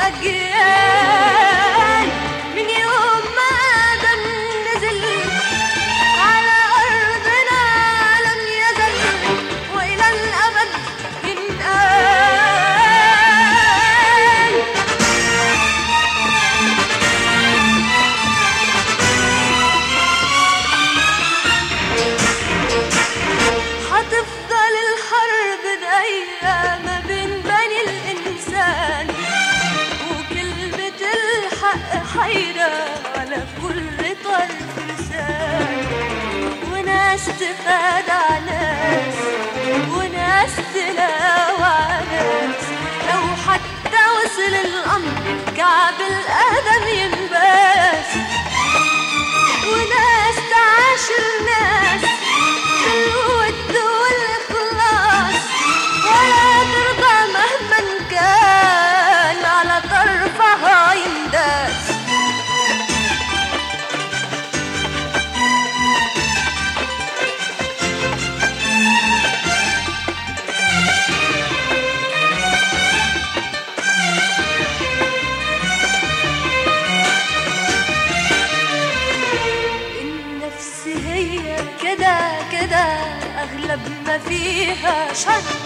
الأجيال من يوم ما آدم نزل على أرضنا لم يزل وإلى الأبد ينقال هتفضل الحرب دايرة ما بين بني الإنسان وكلمة الحق حيرة على كل طرف لسان وناس تخادع ناس وناس تلاوع ناس لو حتى وصل الأمر كعب القدم ينباس وناس تعاشر ناس بالود والإخلاص ولا ترضى مهما كان على طرفها ينداس النفس هي كده كده أغلب ما فيها شر